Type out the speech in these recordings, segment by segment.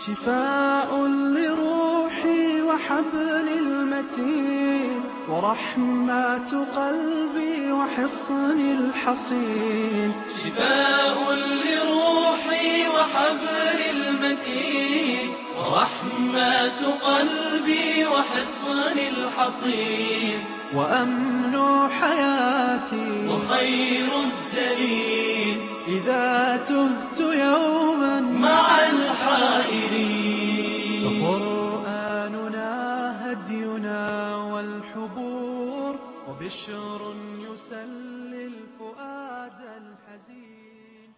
شفاء لروحي وحبل المتين ورحمة قلبي وحصن الحصين شفاء لروحي وحبل المتين ورحمة قلبي وحصن الحصين وأمن حياتي وخير الدليل إذا تهت يوما مع الحائرين فقرآننا هدينا والحبور وبشر يسلي الفؤاد الحزين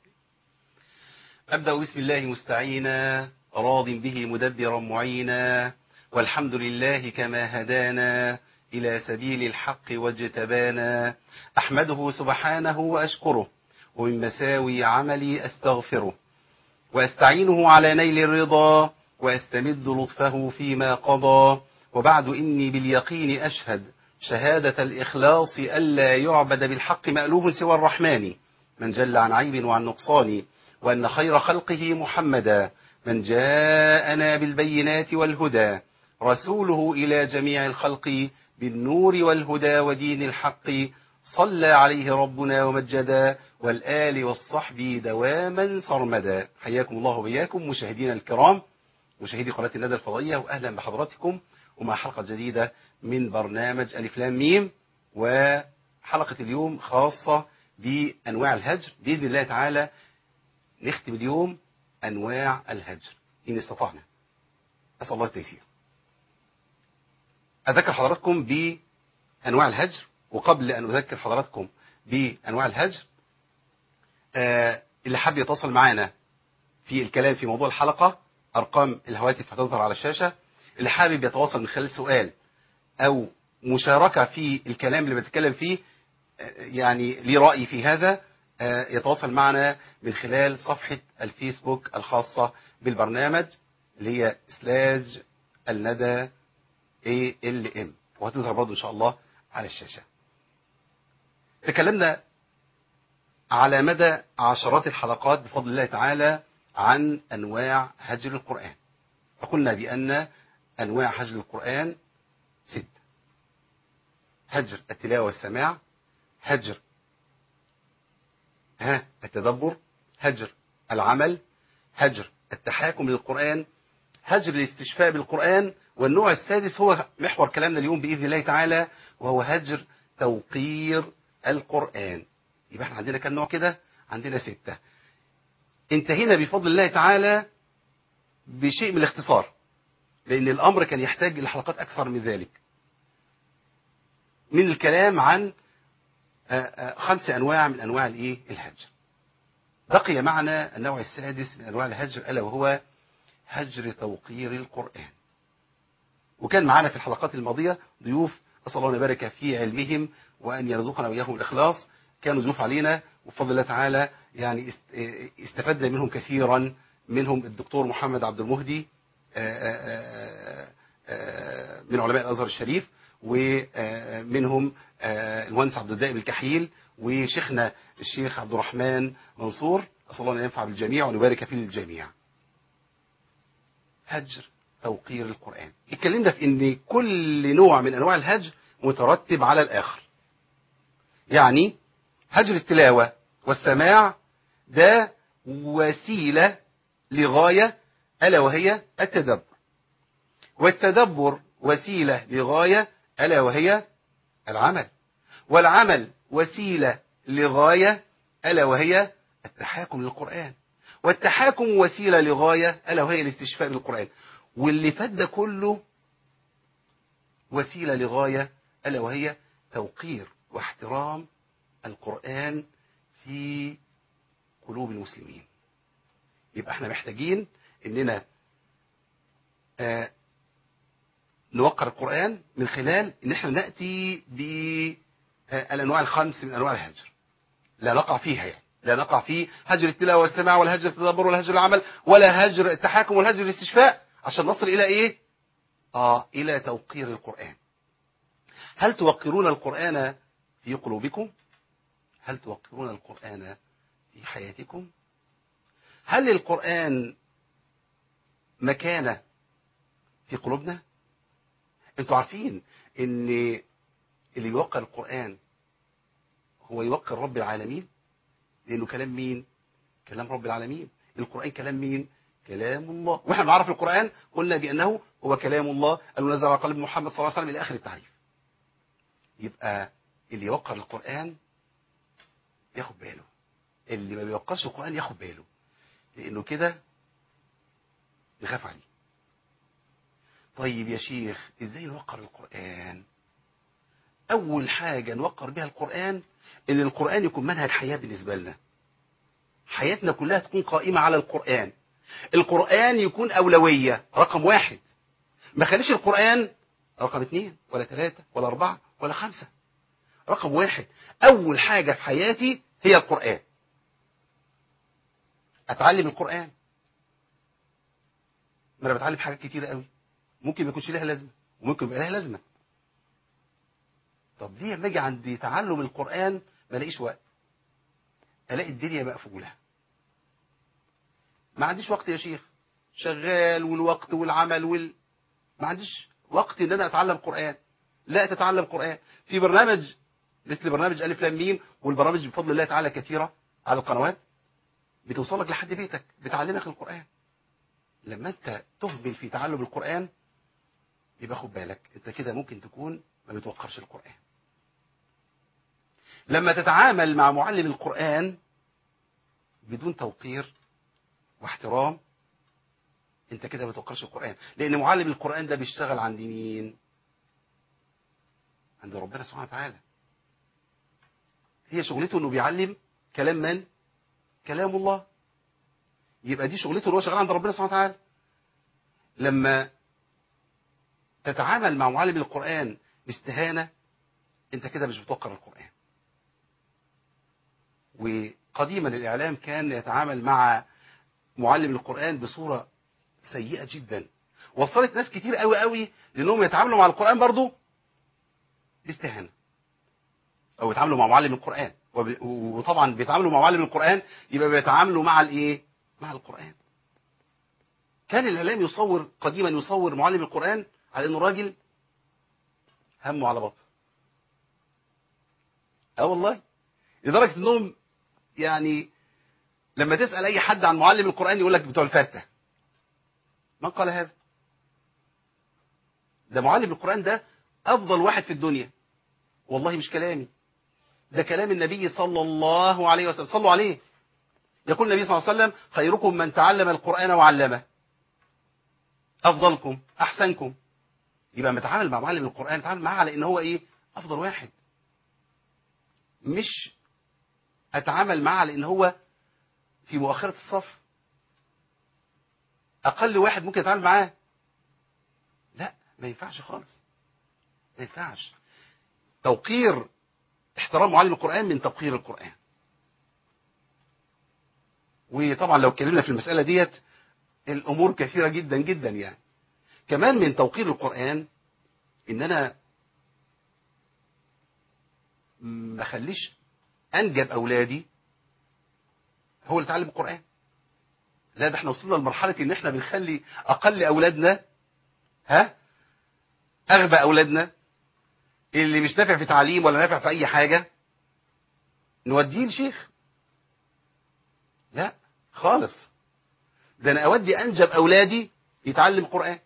أبدأ بسم الله مستعينا راض به مدبرا معينا والحمد لله كما هدانا إلى سبيل الحق واجتبانا أحمده سبحانه وأشكره ومن مساوي عملي أستغفره وأستعينه على نيل الرضا وأستمد لطفه فيما قضى وبعد إني باليقين أشهد شهادة الإخلاص ألا يعبد بالحق مألوه سوى الرحمن من جل عن عيب وعن نقصان وأن خير خلقه محمدا من جاءنا بالبينات والهدى رسوله إلى جميع الخلق بالنور والهدى ودين الحق صلى عليه ربنا ومجدا والآل والصحب دواما صرمدا حياكم الله وبياكم مشاهدينا الكرام مشاهدي قناة الندى الفضائية وأهلا بحضراتكم ومع حلقة جديدة من برنامج ألف لام ميم وحلقة اليوم خاصة بأنواع الهجر بإذن الله تعالى نختم اليوم أنواع الهجر إن استطعنا أسأل الله التيسير أذكر حضراتكم بأنواع الهجر وقبل أن أذكر حضراتكم بأنواع الهجر آه اللي حاب يتواصل معنا في الكلام في موضوع الحلقة أرقام الهواتف هتظهر على الشاشة اللي حابب يتواصل من خلال سؤال أو مشاركة في الكلام اللي بتكلم فيه آه يعني ليه رأي في هذا آه يتواصل معنا من خلال صفحة الفيسبوك الخاصة بالبرنامج اللي هي سلاج الندى ALM وهتظهر برضو إن شاء الله على الشاشة تكلمنا على مدى عشرات الحلقات بفضل الله تعالى عن أنواع هجر القرآن فقلنا بأن أنواع هجر القرآن ست هجر التلاوة والسماع هجر ها التدبر هجر العمل هجر التحاكم للقرآن هجر الاستشفاء بالقرآن والنوع السادس هو محور كلامنا اليوم بإذن الله تعالى وهو هجر توقير القرآن يبقى احنا عندنا كم نوع كده عندنا ستة انتهينا بفضل الله تعالى بشيء من الاختصار لأن الأمر كان يحتاج لحلقات أكثر من ذلك من الكلام عن خمس أنواع من أنواع الإيه الهجر بقي معنا النوع السادس من أنواع الهجر ألا وهو هجر توقير القرآن وكان معنا في الحلقات الماضية ضيوف أسأل الله أن يبارك في علمهم وأن يرزقنا وإياهم الإخلاص كانوا ضيوف علينا وبفضل الله تعالى يعني استفدنا منهم كثيرا منهم الدكتور محمد عبد المهدي من علماء الأزهر الشريف ومنهم المهندس عبد الدائم الكحيل وشيخنا الشيخ عبد الرحمن منصور أسأل الله أن ينفع بالجميع وأن يبارك في الجميع هجر توقير القرآن اتكلمنا في ان كل نوع من انواع الهجر مترتب على الاخر يعني هجر التلاوة والسماع ده وسيلة لغاية ألا وهي التدبر والتدبر وسيلة لغاية ألا وهي العمل والعمل وسيلة لغاية ألا وهي التحاكم للقرآن والتحاكم وسيلة لغاية ألا وهي الاستشفاء بالقرآن واللي فات ده كله وسيلة لغاية ألا وهي توقير واحترام القرآن في قلوب المسلمين يبقى احنا محتاجين اننا آه نوقر القرآن من خلال ان احنا نأتي بالانواع الخمس من انواع الهجر لا نقع فيها يعني لا نقع في هجر التلاوة والسماع ولا هجر التدبر ولا هجر العمل ولا هجر التحاكم ولا هجر الاستشفاء عشان نصل إلى إيه آه إلى توقير القرآن هل توقرون القرآن في قلوبكم هل توقرون القرآن في حياتكم هل القرآن مكانة في قلوبنا انتوا عارفين ان اللي بيوقر القرآن هو يوقر رب العالمين لانه كلام مين كلام رب العالمين القرآن كلام مين كلام الله واحنا بنعرف القرآن قلنا بأنه هو كلام الله المنزل على قلب محمد صلى الله عليه وسلم إلى آخر التعريف يبقى اللي يوقر القرآن ياخد باله اللي ما بيوقرش القرآن ياخد باله لأنه كده نخاف عليه طيب يا شيخ ازاي نوقر القرآن أول حاجة نوقر بها القرآن إن القرآن يكون منهج حياة بالنسبة لنا حياتنا كلها تكون قائمة على القرآن القرآن يكون أولوية رقم واحد ما خليش القرآن رقم اثنين ولا ثلاثة ولا أربعة ولا خمسة رقم واحد أول حاجة في حياتي هي القرآن أتعلم القرآن ما أنا بتعلم حاجات كتيرة قوي ممكن ما يكونش لها لازمة وممكن يبقى لها لازمة طب دي لما اجي عند تعلم القرآن ما الاقيش وقت الاقي الدنيا مقفولة ما عنديش وقت يا شيخ شغال والوقت والعمل وال ما عنديش وقت ان انا اتعلم قرآن لا تتعلم قرآن في برنامج مثل برنامج ألف لام ميم والبرامج بفضل الله تعالى كثيرة على القنوات بتوصلك لحد بيتك بتعلمك القرآن لما انت تهمل في تعلم القرآن يبقى خد بالك انت كده ممكن تكون ما بتوقرش القرآن لما تتعامل مع معلم القرآن بدون توقير واحترام انت كده ما بتوقرش القرآن لان معلم القرآن ده بيشتغل عند مين عند ربنا سبحانه وتعالى هي شغلته انه بيعلم كلام من كلام الله يبقى دي شغلته ان هو شغال عند ربنا سبحانه وتعالى لما تتعامل مع معلم القرآن باستهانة انت كده مش بتوقر القرآن وقديما الإعلام كان يتعامل مع معلم القرآن بصورة سيئة جدا وصلت ناس كتير قوي قوي لأنهم يتعاملوا مع القرآن برضو باستهانة أو يتعاملوا مع معلم القرآن وب- وطبعا بيتعاملوا مع معلم القرآن يبقى بيتعاملوا مع الإيه مع القرآن كان الإعلام يصور قديما يصور معلم القرآن على إنه راجل همه على بطن اه والله لدرجة انهم يعني لما تسأل اي حد عن معلم القرآن يقول لك بتوع الفاتة من قال هذا ده معلم القرآن ده افضل واحد في الدنيا والله مش كلامي ده كلام النبي صلى الله عليه وسلم صلوا عليه يقول النبي صلى الله عليه وسلم خيركم من تعلم القرآن وعلمه افضلكم احسنكم يبقى متعامل مع معلم القرآن تعامل معاه على ان هو ايه افضل واحد مش اتعامل معاه على ان هو في مؤخرة الصف اقل واحد ممكن اتعامل معاه لا ما ينفعش خالص ما ينفعش توقير احترام معلم القرآن من توقير القرآن وطبعا لو اتكلمنا في المسألة ديت الامور كثيرة جدا جدا يعني كمان من توقير القرآن ان انا ما اخليش انجب اولادي هو اللي يتعلم القرآن لا ده احنا وصلنا لمرحلة ان احنا بنخلي اقل اولادنا ها اغبى اولادنا اللي مش نافع في تعليم ولا نافع في اي حاجة نوديه لشيخ لا خالص ده انا اودي انجب اولادي يتعلم قرآن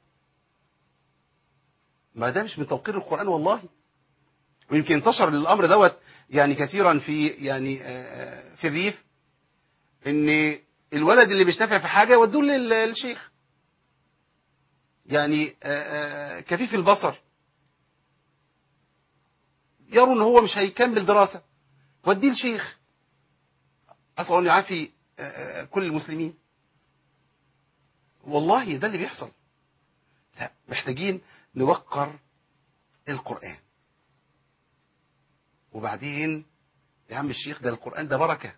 ما ده مش من توقير القرآن والله ويمكن انتشر الامر دوت يعني كثيرا في يعني آه، في الريف ان الولد اللي مش نافع في حاجه ودوه لل- للشيخ يعني آه، آه، كفيف البصر يروا ان هو مش هيكمل دراسه وديه لشيخ اسال الله ان يعافي آه، آه، كل المسلمين والله ده اللي بيحصل لا محتاجين نوقر القرآن وبعدين يا عم الشيخ ده القرآن ده بركة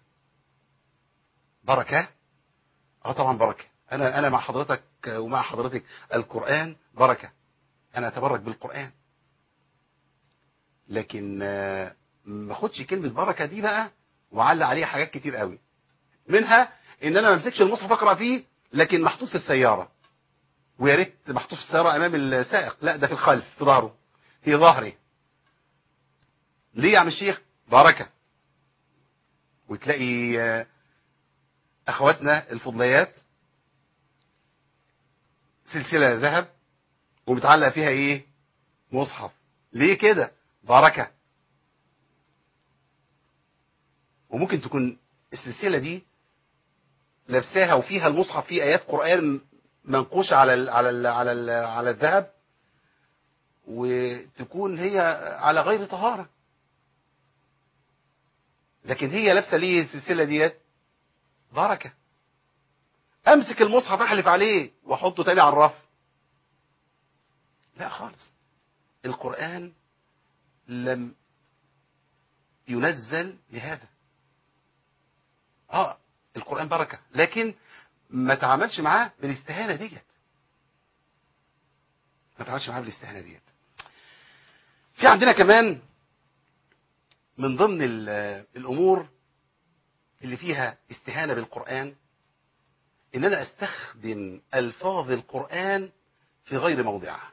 بركة اه طبعا بركة انا انا مع حضرتك ومع حضرتك القرآن بركة انا اتبرك بالقرآن لكن آه، ما اخدش كلمة بركة دي بقى وعلق عليها حاجات كتير قوي منها ان انا ما امسكش المصحف اقرا فيه لكن محطوط في السيارة ويا ريت محطوط في السياره امام السائق لا ده في الخلف في ظهره في ظهره ليه يا عم الشيخ بركه وتلاقي آه، اخواتنا الفضليات سلسله ذهب ومتعلق فيها ايه مصحف ليه كده بركه وممكن تكون السلسله دي لابساها وفيها المصحف فيه ايات قران منقوشه على ال على ال على ال على الذهب وتكون هي على غير طهاره لكن هي لابسه ليه السلسله ديت بركه امسك المصحف احلف عليه واحطه تاني على الرف لا خالص القران لم ينزل لهذا اه القرآن بركة لكن ما تعاملش معاه بالاستهانة ديت ما تعاملش معاه بالاستهانة ديت في عندنا كمان من ضمن ال- الأمور اللي فيها استهانة بالقرآن إن أنا أستخدم ألفاظ القرآن في غير موضعها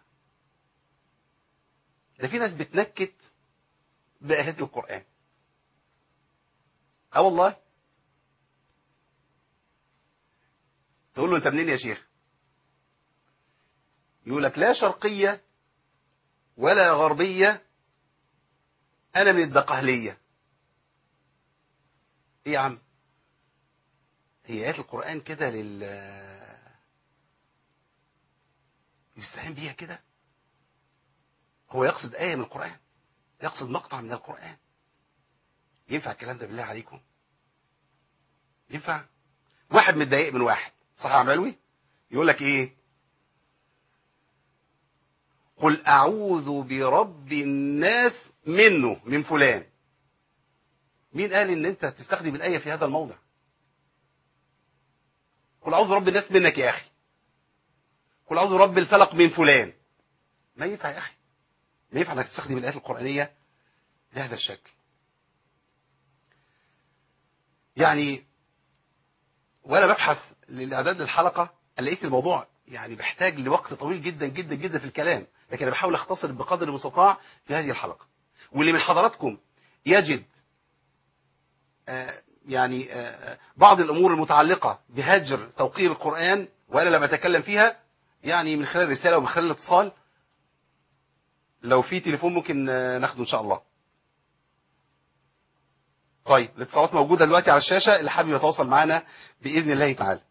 ده في ناس بتنكت بآيات القرآن اه والله تقول له انت منين يا شيخ يقول لك لا شرقية ولا غربية انا من الدقهلية ايه يا عم هي ايات القرآن كده لل يستهين بيها كده هو يقصد آية من القرآن يقصد مقطع من القرآن ينفع الكلام ده بالله عليكم ينفع واحد متضايق من واحد صح يا عملوي يقول لك ايه قل اعوذ برب الناس منه من فلان مين قال ان انت تستخدم الايه في هذا الموضع قل اعوذ برب الناس منك يا اخي قل اعوذ برب الفلق من فلان ما ينفع يا اخي ما ينفع انك تستخدم الايات القرانيه بهذا الشكل يعني وانا ببحث للاعداد للحلقه لقيت الموضوع يعني بحتاج لوقت طويل جدا جدا جدا في الكلام لكن انا بحاول اختصر بقدر المستطاع في هذه الحلقه واللي من حضراتكم يجد آه يعني آه بعض الامور المتعلقه بهجر توقير القران وانا لم اتكلم فيها يعني من خلال رساله ومن خلال الاتصال لو في تليفون ممكن آه ناخده ان شاء الله طيب الاتصالات موجوده دلوقتي على الشاشه اللي حابب يتواصل معنا باذن الله تعالى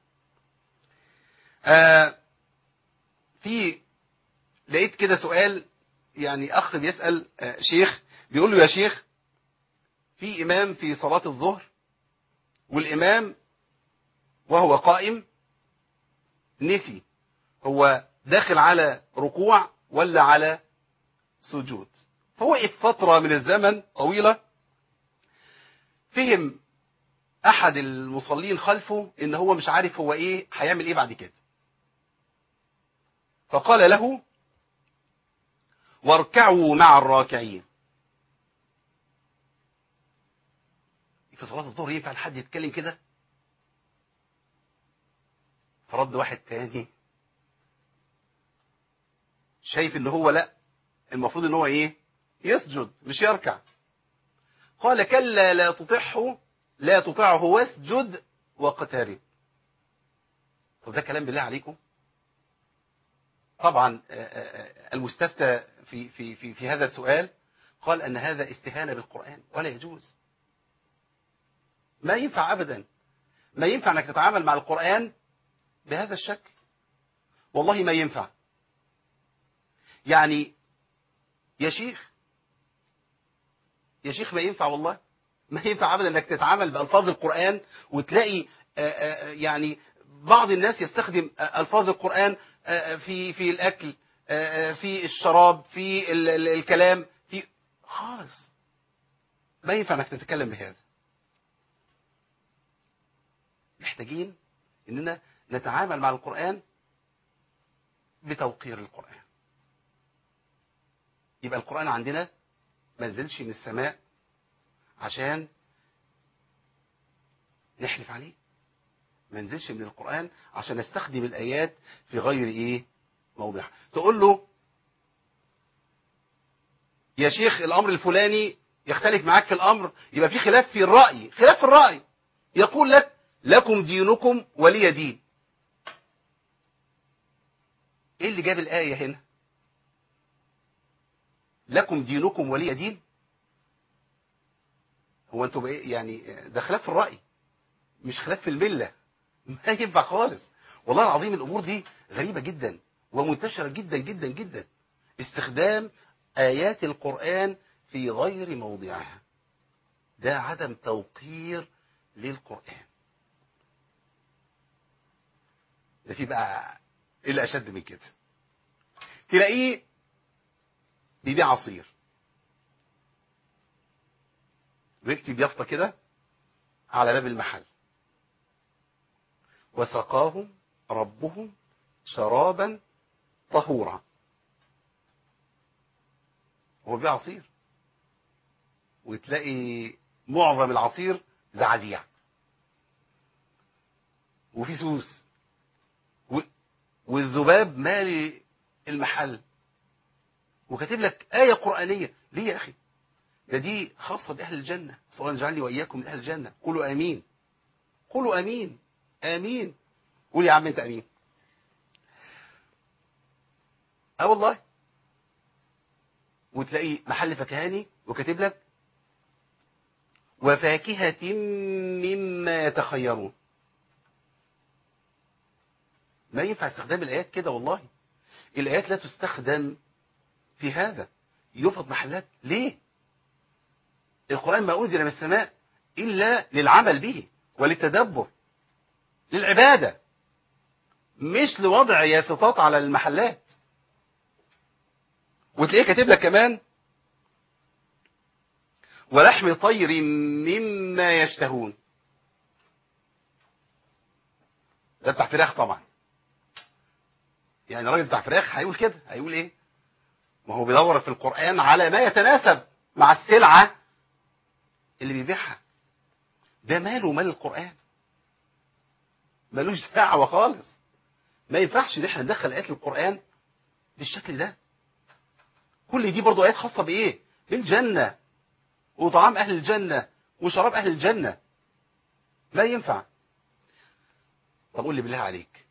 آه في لقيت كده سؤال يعني اخ بيسال آه شيخ بيقول له يا شيخ في امام في صلاه الظهر والامام وهو قائم نسي هو داخل على ركوع ولا على سجود فوقف فتره من الزمن طويله فهم احد المصلين خلفه ان هو مش عارف هو ايه هيعمل ايه بعد كده فقال له واركعوا مع الراكعين في صلاة الظهر ينفع حد يتكلم كده فرد واحد تاني شايف ان هو لا المفروض ان هو ايه يسجد مش يركع قال كلا لا تطعه لا تطعه واسجد واقترب طب ده كلام بالله عليكم طبعا المستفتى في في في في هذا السؤال قال ان هذا استهانه بالقران ولا يجوز ما ينفع ابدا ما ينفع انك تتعامل مع القران بهذا الشكل والله ما ينفع يعني يا شيخ يا شيخ ما ينفع والله ما ينفع ابدا انك تتعامل بالفاظ القران وتلاقي يعني بعض الناس يستخدم الفاظ القران في في الاكل في الشراب في الكلام في خالص ما ينفع انك تتكلم بهذا محتاجين اننا نتعامل مع القران بتوقير القران يبقى القران عندنا ما نزلش من السماء عشان نحلف عليه ما نزلش من القرآن عشان نستخدم الآيات في غير إيه موضعها تقول له يا شيخ الامر الفلاني يختلف معاك في الامر يبقى في خلاف في الراي خلاف في الراي يقول لك لكم دينكم ولي دين ايه اللي جاب الايه هنا لكم دينكم ولي دين هو انتوا بايه يعني ده خلاف في الراي مش خلاف في المله ما ينفع خالص والله العظيم الامور دي غريبه جدا ومنتشره جدا جدا جدا استخدام ايات القران في غير موضعها ده عدم توقير للقران ده في بقى ايه اللي اشد من كده تلاقيه بيبيع عصير ويكتب يافطه كده على باب المحل وسقاهم ربهم شرابا طهورا هو بيبيع عصير وتلاقي معظم العصير زعزيع وفي سوس و- والذباب مالي المحل وكاتب لك آية قرآنية ليه يا أخي ده دي خاصة بأهل الجنة صلى الله يجعلني وإياكم من أهل الجنة قولوا آمين قولوا آمين آمين قول يا عم أنت آمين اه والله وتلاقي محل فكهاني وكاتب لك وفاكهة مما يتخيرون ما ينفع استخدام الآيات كده والله الآيات لا تستخدم في هذا يفض محلات ليه القرآن ما أنزل من السماء إلا للعمل به وللتدبر للعبادة مش لوضع يافطات على المحلات وتلاقيه كاتب لك كمان ولحم طير مما يشتهون ده بتاع فراخ طبعا يعني راجل بتاع فراخ هيقول كده هيقول ايه ما هو بيدور في القرآن على ما يتناسب مع السلعة اللي بيبيعها ده ماله مال القرآن ملوش دعوة خالص ما ينفعش ان احنا ندخل آيات القرآن بالشكل ده كل دي برضو آيات خاصة بإيه بالجنة وطعام أهل الجنة وشراب أهل الجنة ما ينفع طب قول لي بالله عليك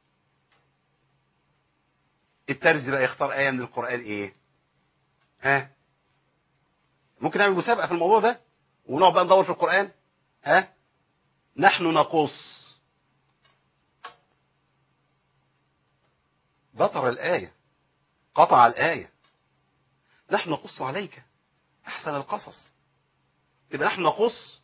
الترزي بقى يختار آية من القرآن إيه ها ممكن نعمل مسابقة في الموضوع ده ونقعد بقى ندور في القرآن ها نحن نقص بطر الآية قطع الآية نحن نقص عليك أحسن القصص يبقى نحن نقص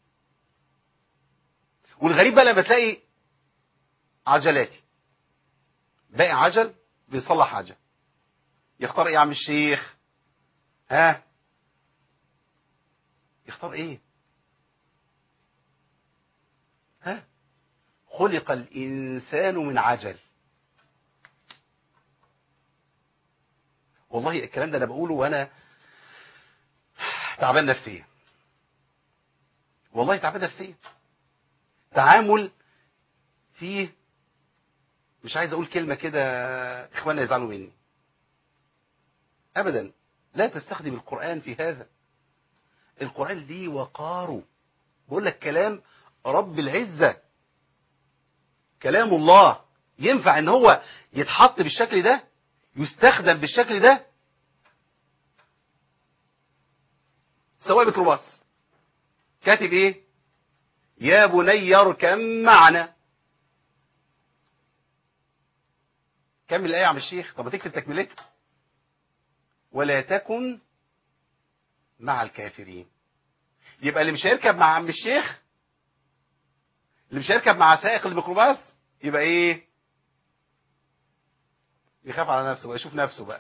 والغريب بقى لما تلاقي عجلاتي باقي عجل بيصلح حاجة يختار ايه يا عم الشيخ ها يختار ايه ها خلق الإنسان من عجل والله الكلام ده انا بقوله وانا تعبان نفسيا والله تعبان نفسيا تعامل فيه مش عايز اقول كلمة كده اخواننا يزعلوا مني ابدا لا تستخدم القرآن في هذا القرآن ليه وقاره بقول لك كلام رب العزة كلام الله ينفع ان هو يتحط بالشكل ده يستخدم بالشكل ده سواء ميكروباص كاتب ايه يا بني اركب معنا كمل الايه يا عم الشيخ طب ما تكتب تكملتها ولا تكن مع الكافرين يبقى اللي مش هيركب مع عم الشيخ اللي مش هيركب مع سائق الميكروباص يبقى ايه يخاف على نفسه بقى يشوف نفسه بقى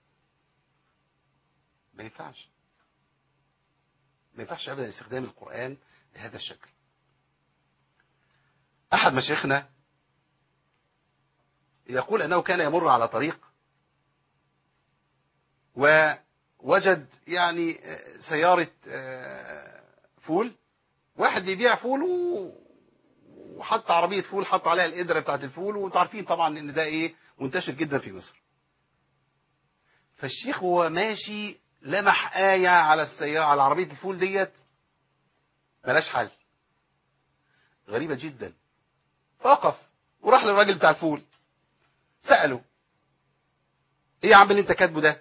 ما ينفعش ما ينفعش ابدا استخدام القرآن بهذا الشكل احد مشايخنا يقول انه كان يمر على طريق ووجد يعني سيارة فول واحد بيبيع فول وحط عربية فول حط عليها القدرة بتاعت الفول وانتوا عارفين طبعا ان ده ايه منتشر جدا في مصر فالشيخ هو ماشي لمح آية على السيارة على عربية الفول ديت ملاش حل غريبة جدا فوقف وراح للراجل بتاع الفول سأله ايه يا عم اللي انت كاتبه ده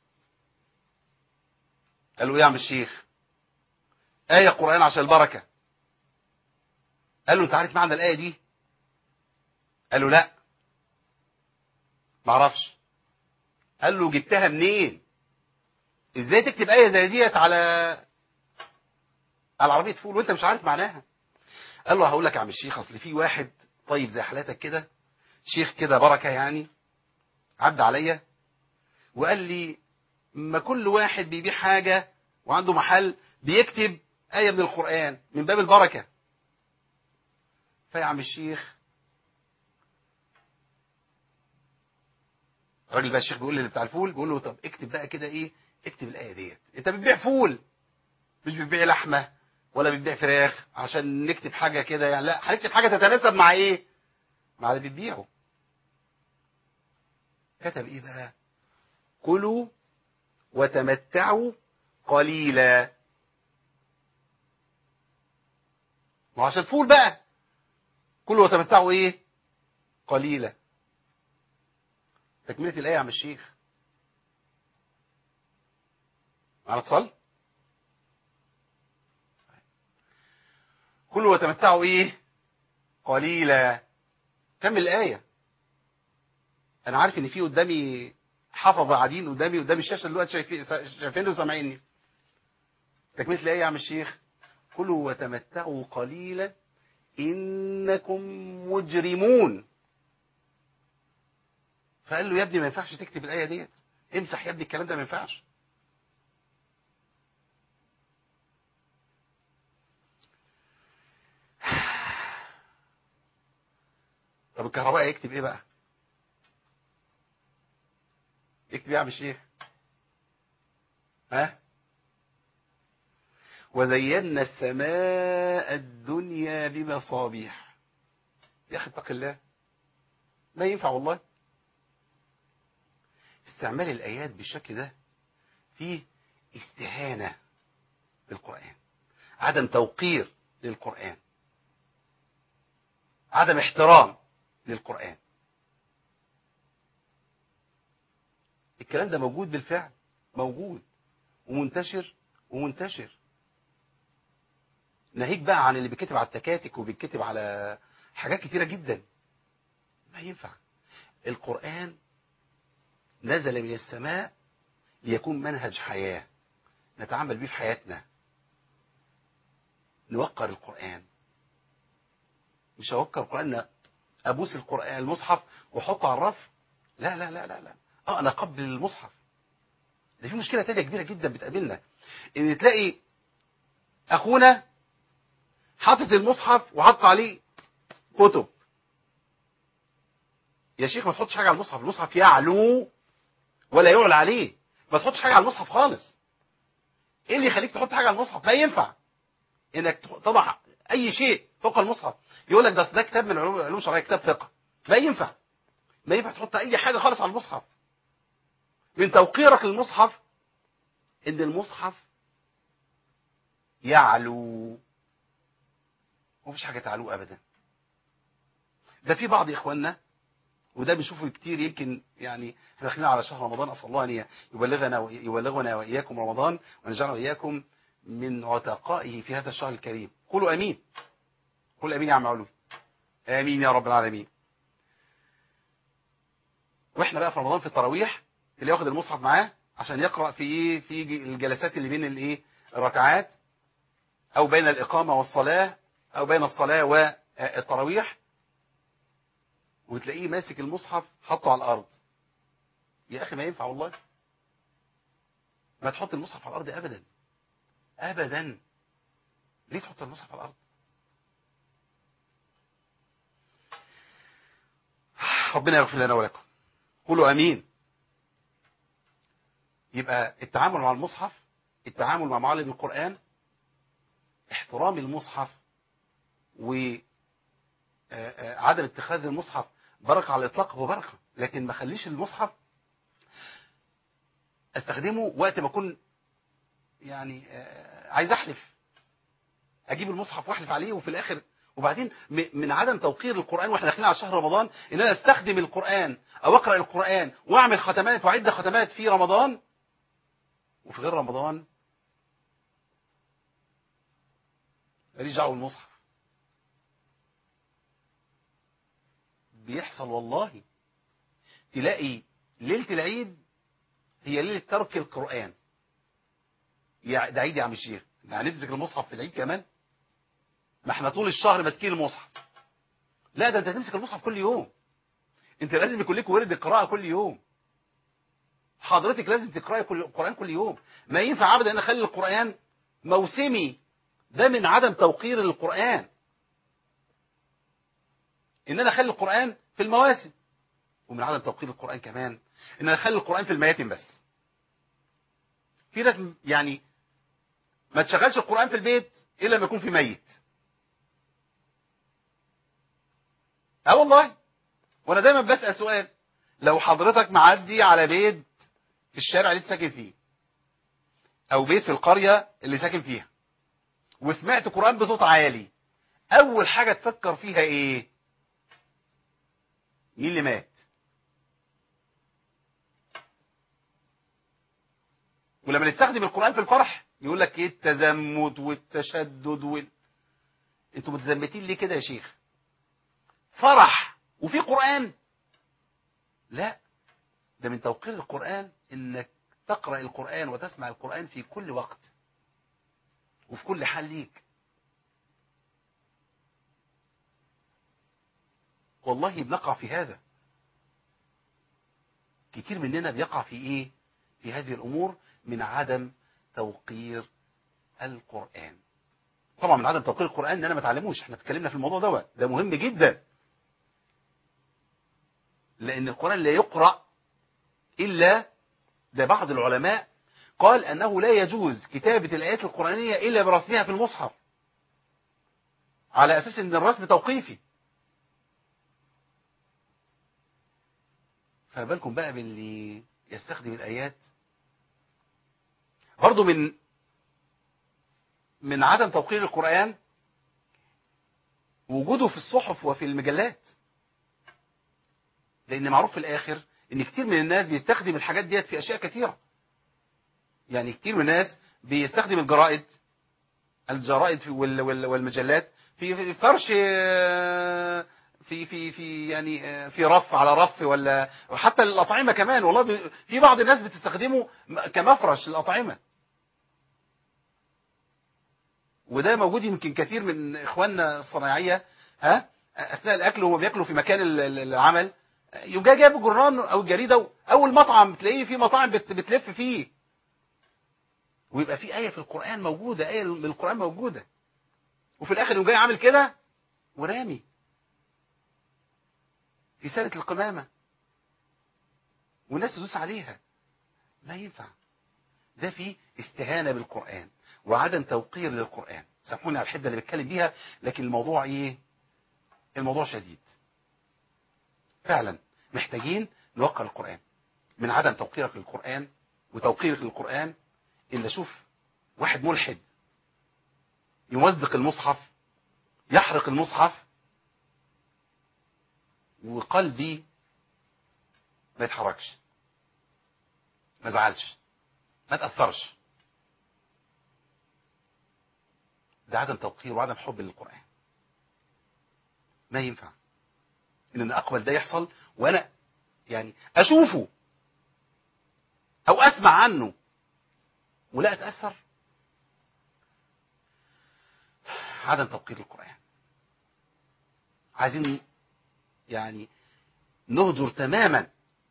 قال له ايه يا عم الشيخ آية قرآن عشان البركة قال له انت عارف معنى الآية دي قال له لا معرفش قال له جبتها منين ازاي تكتب آية زي ديت على على عربية فول وانت مش عارف معناها قال له هقول لك يا عم الشيخ اصل في واحد طيب زي حالاتك كده شيخ كده بركة يعني عدى عليا وقال لي ما كل واحد بيبيع حاجة وعنده محل بيكتب آية من القرآن من باب البركة فيا عم الشيخ الراجل بقى الشيخ بيقول لي بتاع الفول بيقول له طب اكتب بقى كده ايه اكتب الآية ديت انت بتبيع فول مش بتبيع لحمة ولا بتبيع فراخ عشان نكتب حاجة كده يعني لا هنكتب حاجة تتناسب مع ايه مع اللي بتبيعه كتب ايه بقى كلوا وتمتعوا قليلا ما هو عشان فول بقى كلوا وتمتعوا ايه قليلا تكملة الآية يا عم الشيخ معنا اتصال كلوا وتمتعوا ايه قليلا كمل الآية انا عارف ان في قدامي حفظة قاعدين قدامي قدام الشاشة دلوقتي شايفين شايفيني وسامعيني تكملة الآية يا عم الشيخ كلوا وتمتعوا قليلا إنكم مجرمون فقال له يا ابني ما ينفعش تكتب الآية ديت امسح يا ابني الكلام ده ما ينفعش طب الكهرباء يكتب ايه بقى يكتب ايه يا عم الشيخ ها وزينا السماء الدنيا بمصابيح يا اخي اتق الله ما ينفع والله استعمال الآيات بالشكل ده فيه استهانة بالقرآن عدم توقير للقرآن عدم احترام للقرآن الكلام ده موجود بالفعل موجود ومنتشر ومنتشر ناهيك بقى عن اللي بيتكتب على التكاتك وبيتكتب على حاجات كتيرة جدا ما ينفع القرآن نزل من السماء ليكون منهج حياة نتعامل به في حياتنا نوقر القرآن مش اوقر القرآن ابوس القرآن المصحف واحطه على الرف لا لا لا لا لا اه انا اقبل المصحف ده في مشكلة تانية كبيرة جدا بتقابلنا ان تلاقي اخونا حاطط المصحف وحط عليه كتب يا شيخ ما تحطش حاجة على المصحف المصحف يعلو ولا يعلى عليه ما تحطش حاجة على المصحف خالص ايه اللي يخليك تحط حاجة على المصحف ما ينفع انك تضع اي شيء فوق المصحف يقول لك ده ده كتاب من علوم علوم شرعيه كتاب فقه ما ينفع ما ينفع تحط اي حاجه خالص على المصحف من توقيرك للمصحف ان المصحف يعلو ومفيش حاجه تعلو ابدا ده في بعض اخواننا وده بنشوفه كتير يمكن يعني احنا داخلين على شهر رمضان اسال الله ان يبلغنا يبلغنا واياكم رمضان ونجعلنا واياكم من عتقائه في هذا الشهر الكريم قولوا امين قول امين يا عم علوي امين يا رب العالمين واحنا بقى في رمضان في التراويح اللي ياخد المصحف معاه عشان يقرا في ايه في الجلسات اللي بين الايه الركعات او بين الاقامه والصلاه او بين الصلاه والتراويح وتلاقيه ماسك المصحف حطه على الارض يا اخي ما ينفع والله ما تحط المصحف على الارض ابدا ابدا ليه تحط المصحف على الارض ربنا يغفر لنا ولكم قولوا امين يبقى التعامل مع المصحف التعامل مع معلم القرآن احترام المصحف وعدم اتخاذ المصحف بركة على الإطلاق هو بركة لكن ما خليش المصحف استخدمه وقت ما اكون يعني آه، عايز احلف اجيب المصحف واحلف عليه وفي الاخر وبعدين م- من عدم توقير القران واحنا داخلين على شهر رمضان ان انا استخدم القران او اقرا القران واعمل ختمات واعد ختمات في رمضان وفي غير رمضان ماليش دعوه بالمصحف بيحصل والله تلاقي ليله العيد هي ليله ترك القران يا ده عيد يا عم الشيخ يعني نمسك المصحف في العيد كمان ما احنا طول الشهر ماسكين المصحف لا ده انت هتمسك المصحف كل يوم انت لازم يكون لك ورد القراءه كل يوم حضرتك لازم تقراي كل القران كل يوم ما ينفع ابدا ان اخلي القران موسمي ده من عدم توقير القران ان انا اخلي القران في المواسم ومن عدم توقير القران كمان ان انا اخلي القران في المياتم بس في ناس يعني ما تشغلش القرآن في البيت إلا لما يكون في ميت اه والله وانا دايما بسأل سؤال لو حضرتك معدي على بيت في الشارع اللي انت ساكن فيه او بيت في القرية اللي ساكن فيها وسمعت قرآن بصوت عالي اول حاجة تفكر فيها ايه مين اللي مات ولما نستخدم القرآن في الفرح يقول لك ايه التزمت والتشدد وال... انتوا متزمتين ليه كده يا شيخ فرح وفي قرآن لا ده من توقير القرآن انك تقرأ القرآن وتسمع القرآن في كل وقت وفي كل حال ليك والله بنقع في هذا كتير مننا بيقع في ايه في هذه الامور من عدم توقير القرآن طبعا من عدم توقير القرآن ان انا ما اتعلموش احنا اتكلمنا في الموضوع دوت ده مهم جدا لان القرآن لا يقرأ الا ده بعض العلماء قال انه لا يجوز كتابة الايات القرآنية الا برسمها في المصحف على اساس ان الرسم توقيفي فبالكم بقى باللي يستخدم الايات برضو من من عدم توقير القرآن وجوده في الصحف وفي المجلات لأن معروف في الآخر إن كتير من الناس بيستخدم الحاجات ديت في أشياء كثيرة يعني كتير من الناس بيستخدم الجرائد الجرائد في- وال- وال- والمجلات في في فرش آه، في في في يعني آه، في رف على رف ولا حتى الأطعمة كمان والله بي- في بعض الناس بتستخدمه م- كمفرش للأطعمة وده موجود يمكن كثير من اخواننا الصناعيه ها اثناء الاكل وهم بياكلوا في مكان ال- ال- العمل يوم جاي جايب الجران او الجريده اول مطعم تلاقيه في مطاعم بت- بتلف فيه ويبقى في ايه في القران موجوده ايه من القران موجوده وفي الاخر يوم جاي عامل كده ورامي رساله القمامه والناس تدوس عليها ما ينفع ده فيه استهانه بالقران وعدم توقير للقرآن سامحوني على الحدة اللي بتكلم بيها لكن الموضوع ايه الموضوع شديد فعلا محتاجين نوقر القرآن من عدم توقيرك للقرآن وتوقيرك للقرآن إلا شوف واحد ملحد يمزق المصحف يحرق المصحف وقلبي ما يتحركش ما زعلش ما تأثرش ده عدم توقير وعدم حب للقرآن ما ينفع ان انا اقبل ده يحصل وانا يعني اشوفه او اسمع عنه ولا اتأثر عدم توقير القرآن عايزين يعني نهجر تماما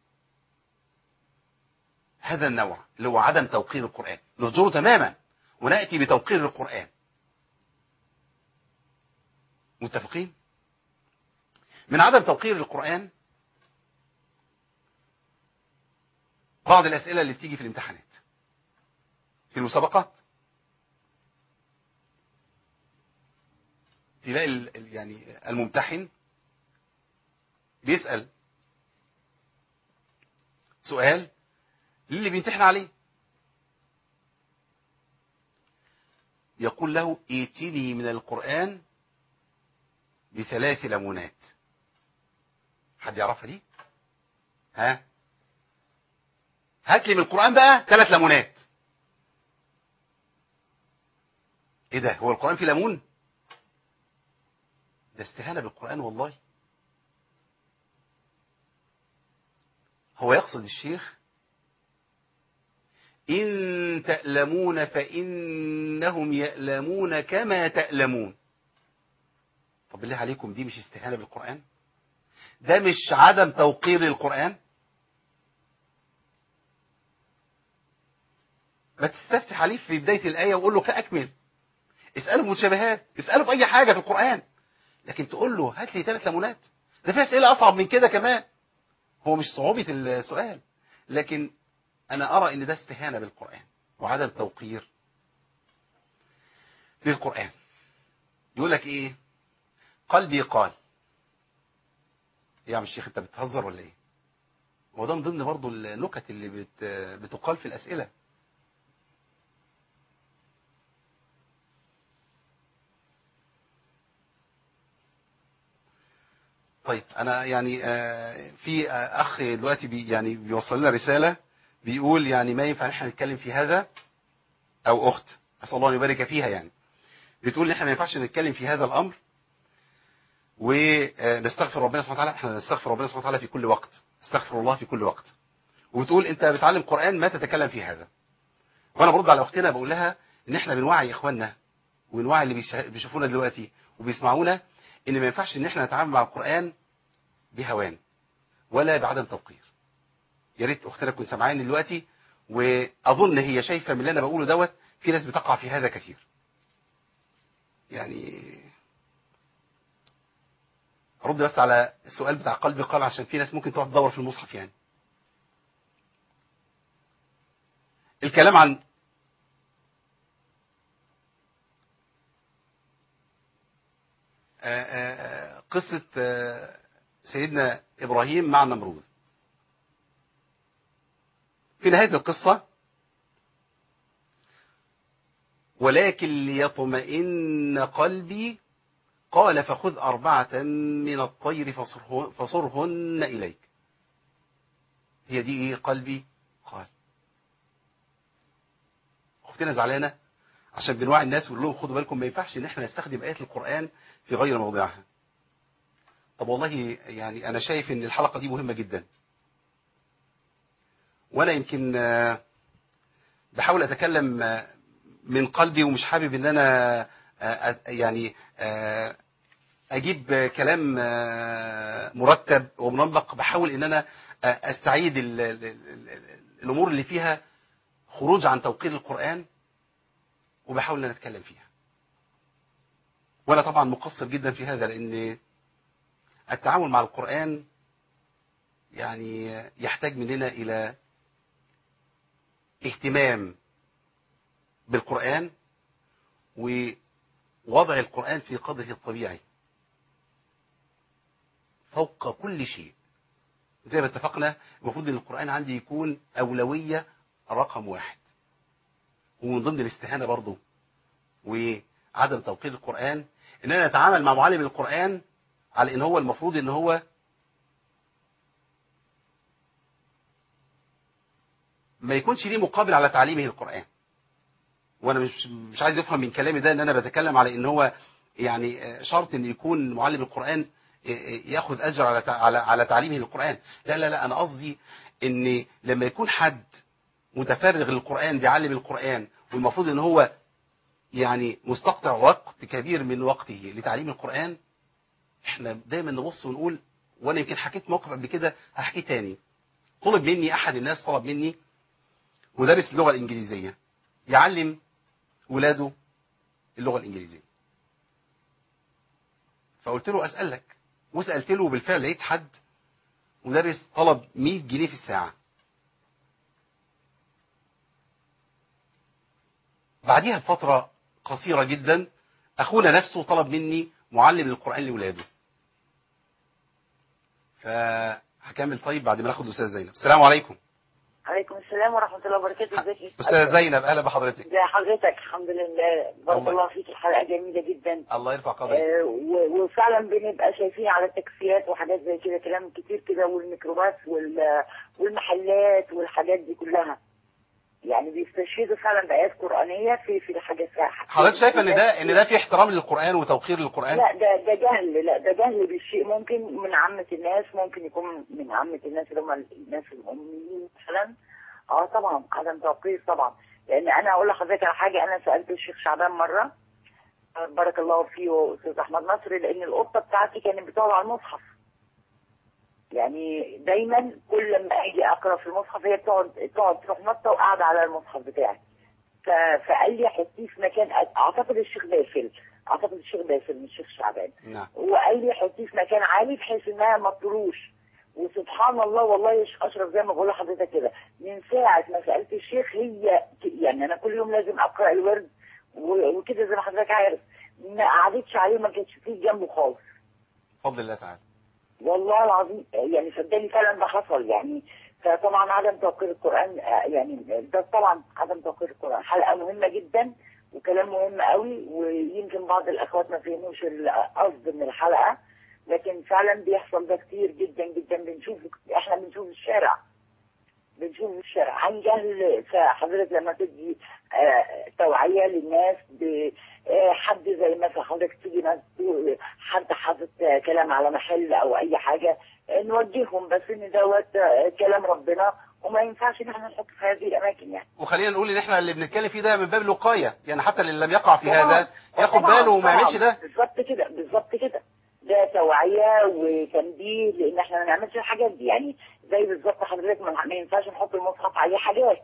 هذا النوع اللي هو عدم توقير القرآن نهجره تماما ونأتي بتوقير القرآن متفقين من عدم توقير القرآن بعض الأسئلة اللي بتيجي في الامتحانات في المسابقات تلاقي ال- ال- يعني الممتحن بيسأل سؤال للي بيمتحن عليه يقول له ائتني من القرآن بثلاث لمونات حد يعرفها دي ها هات لي من القرآن بقى ثلاث ليمونات ايه ده هو القرآن فيه ليمون ده استهانة بالقرآن والله هو يقصد الشيخ إن تألمون فإنهم يألمون كما تألمون طب بالله عليكم دي مش استهانة بالقرآن ده مش عدم توقير للقرآن ما تستفتح عليه في بداية الآية وقول له كأكمل اسأله متشابهات اسأله في أي حاجة في القرآن لكن تقول له هات لي ثلاث ليمونات ده في أسئلة أصعب من كده كمان هو مش صعوبة السؤال لكن أنا أرى إن ده استهانة بالقرآن وعدم توقير للقرآن يقول لك إيه قلبي قال يا عم الشيخ أنت بتهزر ولا إيه هو ده من ضمن برضه النكت اللي بت بتقال في الأسئلة طيب انا يعني آه، في آه، اخ دلوقتي بي يعني بيوصل لنا رساله بيقول يعني ما ينفع ان احنا نتكلم في هذا او اخت اسال الله ان يبارك فيها يعني بتقول ان احنا ما ينفعش نتكلم في هذا الامر ونستغفر ربنا سبحانه وتعالى احنا نستغفر ربنا سبحانه وتعالى في كل وقت استغفر الله في كل وقت وبتقول انت بتعلم قران ما تتكلم في هذا وانا برد على اختنا بقول لها ان احنا بنوعي اخواننا ونوعي اللي بيشا- بيشوفونا دلوقتي وبيسمعونا ان ما ينفعش ان احنا نتعامل مع القران بهوان ولا بعدم توقير يا ريت اختنا تكون سامعاني دلوقتي واظن هي شايفه من اللي انا بقوله دوت في ناس بتقع في هذا كثير يعني ارد بس على السؤال بتاع قلبي قال عشان في ناس ممكن تقعد تدور في المصحف يعني الكلام عن آه، آه، قصة آه، سيدنا إبراهيم مع النمرود في نهاية القصة ولكن ليطمئن قلبي قال فخذ أربعة من الطير فصره- فصرهن إليك هي دي إيه قلبي قال أختنا زعلانة عشان بنوعي الناس ونقول لهم خدوا بالكم ما ينفعش ان احنا نستخدم ايات القرآن في غير موضعها طب والله يعني انا شايف ان الحلقة دي مهمة جدا وانا يمكن آه، بحاول اتكلم آه، من قلبي ومش حابب ان انا آه، أ- يعني آه، اجيب آه، كلام آه، مرتب ومنمق بحاول ان انا آه، استعيد ال- ال- ال- ال- الامور اللي فيها خروج عن توقير القرآن وبحاول ان انا اتكلم فيها وانا طبعا مقصر جدا في هذا لان التعامل مع القرآن يعني يحتاج مننا الى اهتمام بالقرآن ووضع القرآن في قدره الطبيعي فوق كل شيء زي ما اتفقنا المفروض ان القرآن عندي يكون أولوية رقم واحد ومن ضمن الاستهانة برضه وعدم توقير القرآن ان انا اتعامل مع معلم القرآن على ان هو المفروض ان هو ما يكونش ليه مقابل على تعليمه القرآن وانا مش مش عايز يفهم من كلامي ده ان انا بتكلم على ان هو يعني آه، شرط ان يكون معلم القرآن آه، آه، ياخذ اجر على تع- على على تعليمه القرآن لا لا لا انا قصدي ان لما يكون حد متفرغ للقرآن بيعلم القرآن والمفروض ان هو يعني مستقطع وقت كبير من وقته لتعليم القرآن احنا دايما نبص ونقول وانا يمكن حكيت موقف قبل كده هحكيه تاني طلب مني احد الناس طلب مني مدرس اللغة الانجليزية يعلم ولاده اللغة الانجليزية فقلت له اسألك وسألت له بالفعل لقيت حد مدرس طلب 100 جنيه في الساعة بعديها بفترة قصيرة جدا أخونا نفسه طلب مني معلم القرآن لولاده فهكمل طيب بعد ما ناخد الأستاذ زينب السلام عليكم عليكم السلام ورحمة الله وبركاته ازيك يا استاذه زينب اهلا بحضرتك ازي حضرتك الحمد لله بارك الله- الله فيك الحلقة جميلة جدا الله يرفع قدرك آه، و- وفعلا بنبقى شايفين على التكفيات وحاجات زي كده كلام كتير كده والميكروبات وال- والمحلات والحاجات دي كلها يعني بيستشهدوا فعلا بآيات قرآنية في في الحاجات حضرتك شايفه ان ده ان ده في احترام للقران وتوقير للقران لا ده ده جهل لا ده جهل بالشيء ممكن من عامة الناس ممكن يكون من عامة الناس اللي هم الناس الأميين مثلا اه طبعا عدم توقير طبعا لأن أنا أقول لحضرتك على حاجة أنا سألت الشيخ شعبان مرة آه، بارك الله فيه وأستاذ أحمد نصر لأن القطة بتاعتي كانت بتقعد على المصحف يعني دايما كل لما اجي اقرا في المصحف هي بتقعد تقعد تروح نطه وقاعده على المصحف بتاعي ف- فقال لي حطيه في مكان اعتقد الشيخ باسل اعتقد الشيخ باسل مش الشيخ شعبان نعم وقال لي حطيه في مكان عالي بحيث انها ما تطلوش وسبحان الله والله يا شيخ اشرف زي ما بقول لحضرتك كده من ساعه ما سالت الشيخ هي ك- يعني انا كل يوم لازم اقرا الورد و- وكده زي ما حضرتك عارف ما قعدتش عليه ما كانتش فيه جنبه خالص بفضل الله تعالى والله العظيم يعني صدقني فعلا ده حصل يعني فطبعا عدم توقير القرآن آه، يعني ده طبعا عدم توقير القرآن حلقة مهمة جدا وكلام مهم قوي ويمكن بعض الأخوات ما فهموش القصد من الحلقة لكن فعلا بيحصل ده كتير جدا جدا بنشوف احنا بنشوف الشارع بنشوف الشارع عن جهل فحضرتك لما تدي آه، توعية للناس بحد زي مثلا حضرتك تيجي ناس تقول حد حاطط آه، كلام على محل او اي حاجة آه، نوجههم بس ان دوت آه، كلام ربنا وما ينفعش ان احنا نحط في هذه الاماكن يعني وخلينا نقول ان احنا اللي بنتكلم فيه ده من باب الوقايه يعني حتى اللي لم يقع في طبعاً. هذا ياخد طبعاً، باله وما طبعاً. يعملش ده بالظبط كده بالظبط كده ده توعية وتنبيه لان احنا ما نعملش الحاجات دي يعني زي بالظبط حضرتك ما ما ينفعش نحط المصحف عليه حاجات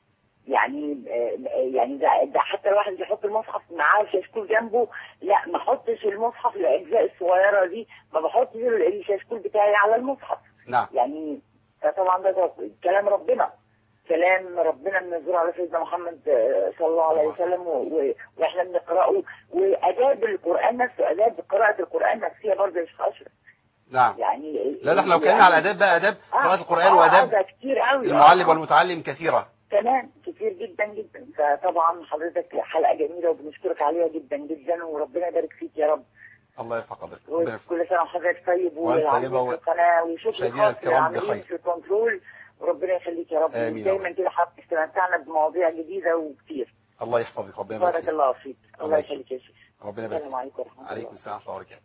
يعني آه، يعني ده, ده حتى الواحد اللي يحط المصحف معاه الكشكول جنبه لا ما احطش المصحف الاجزاء الصغيره دي ما بحطش الكشكول بتاعي على المصحف نعم يعني فطبعا ده ده كلام ربنا كلام ربنا منزل على سيدنا محمد آه، صلى الله عليه وسلم و- و- واحنا بنقراه واداب القران نفسه اداب قراءه القران نفسها برضه يا شيخ اشرف نعم يعني لا ده احنا لو اتكلمنا على اداب بقى اداب قراءه القران واداب ده كتير قوي المعلم والمتعلم كثيره تمام كتير جدا جدا فطبعا حضرتك حلقه جميله وبنشكرك عليها جدا جدا وربنا يبارك فيك يا رب الله يرفع قدرك ربنا يرفع. وكل سنه وحضرتك طيب وأنت والعاملين طيبة و- في القناه وشكر مشاهدينا خاص الكرام للعاملين بخير. في الكنترول وربنا يخليك يا رب آمين يا دايما رب. كده حضرتك استمتعنا بمواضيع جديده وكتير الله يحفظك ربنا يبارك بارك فيك الله فيك الله الله يخليك. يخليك يا شيخ ربنا يبارك السلام فيك عليكم ورحمه الله عليكم السلام ورحمه الله وبركاته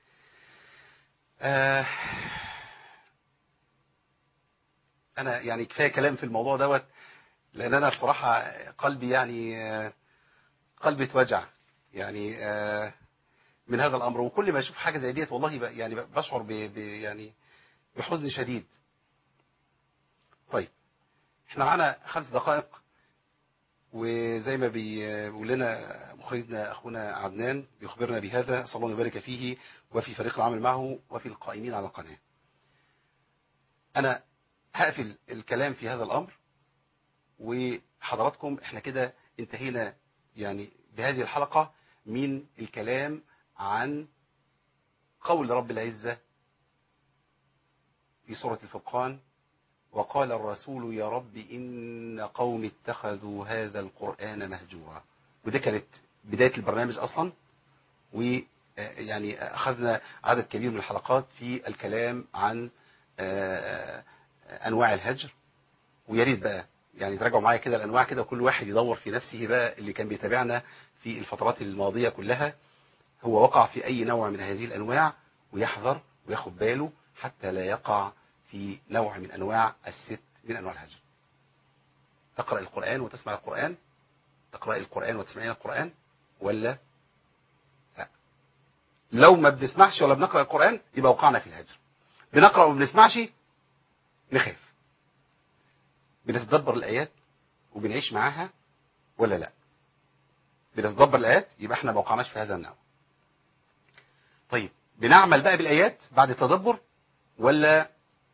آه انا يعني كفايه كلام في الموضوع دوت لان انا بصراحه قلبي يعني آه، قلبي اتوجع يعني آه، من هذا الامر وكل ما اشوف حاجه زي ديت والله ب- يعني بشعر ب ب- يعني بحزن شديد طيب احنا معانا خمس دقائق وزي ما بي- بيقول لنا مخرجنا اخونا عدنان بيخبرنا بهذا صلى الله يبارك فيه وفي فريق العمل معه وفي القائمين على القناه. انا هقفل الكلام في هذا الامر وحضراتكم احنا كده انتهينا يعني بهذه الحلقه من الكلام عن قول رب العزه في سوره الفرقان وقال الرسول يا رب إن قوم اتخذوا هذا القرآن مهجورا وده كانت بداية البرنامج أصلا ويعني أخذنا عدد كبير من الحلقات في الكلام عن آه، أنواع الهجر ويا ريت بقى يعني تراجعوا معايا كده الأنواع كده وكل واحد يدور في نفسه بقى اللي كان بيتابعنا في الفترات الماضية كلها هو وقع في أي نوع من هذه الأنواع ويحذر وياخد باله حتى لا يقع في نوع من أنواع الست من أنواع الهجر تقرأ القرآن وتسمع القرآن تقرأ القرآن وتسمعين القرآن ولا لا لو ما بنسمعش ولا بنقرأ القرآن يبقى وقعنا في الهجر بنقرأ وما بنسمعش نخاف بنتدبر الآيات وبنعيش معاها ولا لا بنتدبر الآيات يبقى احنا ما وقعناش في هذا النوع طيب بنعمل بقى بالآيات بعد التدبر ولا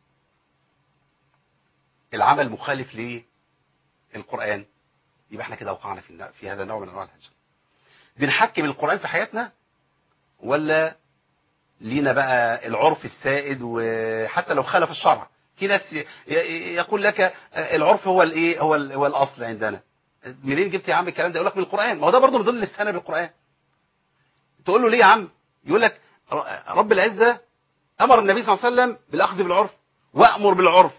العمل مخالف للقرآن يبقى احنا كده وقعنا في, النا- في هذا النوع من انواع الهجر بنحكم القرآن في حياتنا ولا لينا بقى العرف السائد وحتى لو خالف الشرع في في ناس ي- ي- يقول لك آه، العرف هو الايه هو ال- هو الاصل عندنا منين جبت يا عم الكلام ده يقول لك من القران ما هو ده برضه من ضمن الاستهانه بالقران تقول له ليه يا عم يقول لك ر- رب العزه امر النبي صلى الله عليه وسلم بالاخذ بالعرف وامر بالعرف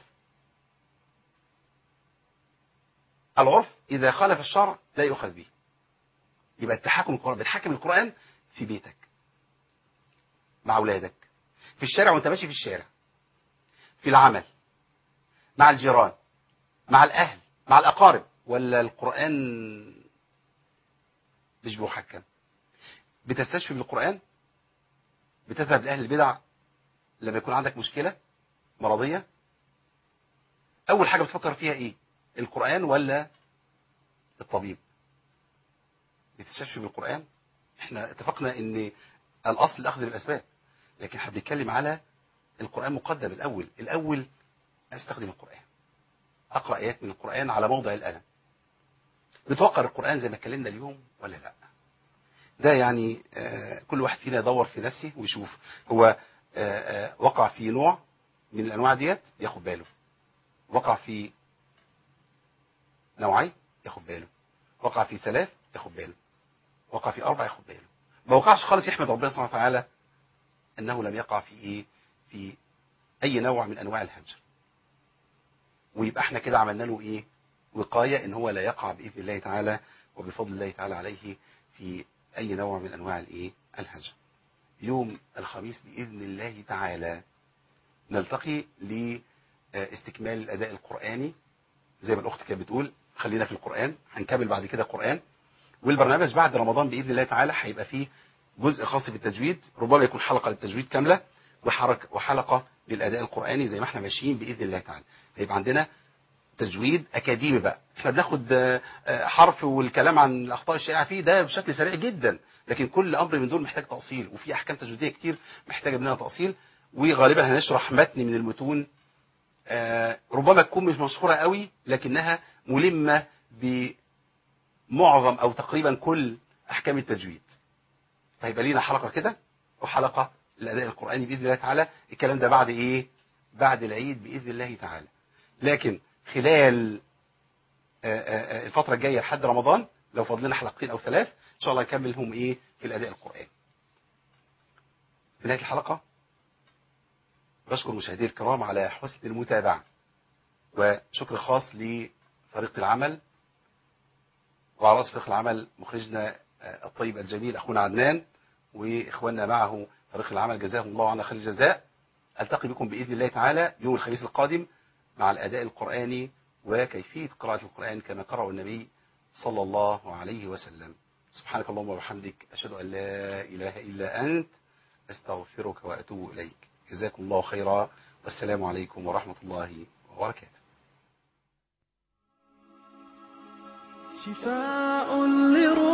العرف اذا خالف الشرع لا يؤخذ به يبقى التحكم القرآن بتحكم القرآن في بيتك مع أولادك في الشارع وانت ماشي في الشارع في العمل مع الجيران مع الأهل مع الأقارب ولا القرآن مش بيحكم بتستشفي بالقرآن بتذهب لأهل البدع لما يكون عندك مشكلة مرضية أول حاجة بتفكر فيها إيه القرآن ولا الطبيب بتستشفي بالقرآن احنا اتفقنا ان الاصل الاخذ بالاسباب لكن احنا بنتكلم على القرآن مقدم الاول الاول استخدم القرآن اقرأ ايات من القرآن على موضع القلم بتوقر القرآن زي ما اتكلمنا اليوم ولا لا ده يعني آه، كل واحد فينا يدور في نفسه ويشوف هو آه، آه، وقع في نوع من الانواع ديت ياخد باله وقع في نوعين ياخد باله وقع في ثلاث ياخد باله وقع في أربع ياخد باله ما وقعش خالص يحمد ربنا سبحانه وتعالى أنه لم يقع في إيه في أي نوع من أنواع الهجر ويبقى احنا كده عملنا له إيه وقاية إن هو لا يقع بإذن الله تعالى وبفضل الله تعالى عليه في أي نوع من أنواع الإيه الهجر يوم الخميس بإذن الله تعالى نلتقي لاستكمال الأداء القرآني زي ما الأخت كانت بتقول خلينا في القرآن هنكمل بعد كده قرآن والبرنامج بعد رمضان باذن الله تعالى هيبقى فيه جزء خاص بالتجويد ربما يكون حلقه للتجويد كامله وحركه وحلقه للاداء القراني زي ما احنا ماشيين باذن الله تعالى هيبقى عندنا تجويد اكاديمي بقى احنا بناخد آه، آه، حرف والكلام عن الاخطاء الشائعه فيه ده بشكل سريع جدا لكن كل امر من دول محتاج تاصيل وفي احكام تجويديه كتير محتاجه مننا تاصيل وغالبا هنشرح متن من المتون آه، ربما تكون مش مشهوره قوي لكنها ملمه ب معظم او تقريبا كل احكام التجويد فيبقى لينا حلقه كده وحلقه الاداء القراني باذن الله تعالى الكلام ده بعد ايه بعد العيد باذن الله تعالى لكن خلال آه، آه، آه، الفتره الجايه لحد رمضان لو فاضلنا حلقتين او ثلاث ان شاء الله نكملهم ايه في الاداء القراني في نهايه الحلقه بشكر مشاهدي الكرام على حسن المتابعه وشكر خاص لفريق العمل وعلى راس فريق العمل مخرجنا آه، الطيب الجميل اخونا عدنان واخواننا معه فريق العمل جزاهم الله عنا خير الجزاء التقي بكم باذن الله تعالى يوم الخميس القادم مع الاداء القراني وكيفيه قراءه القران كما قرأ النبي صلى الله عليه وسلم سبحانك اللهم وبحمدك اشهد ان لا اله الا انت استغفرك واتوب اليك جزاكم الله خيرا والسلام عليكم ورحمه الله وبركاته شفاء لروح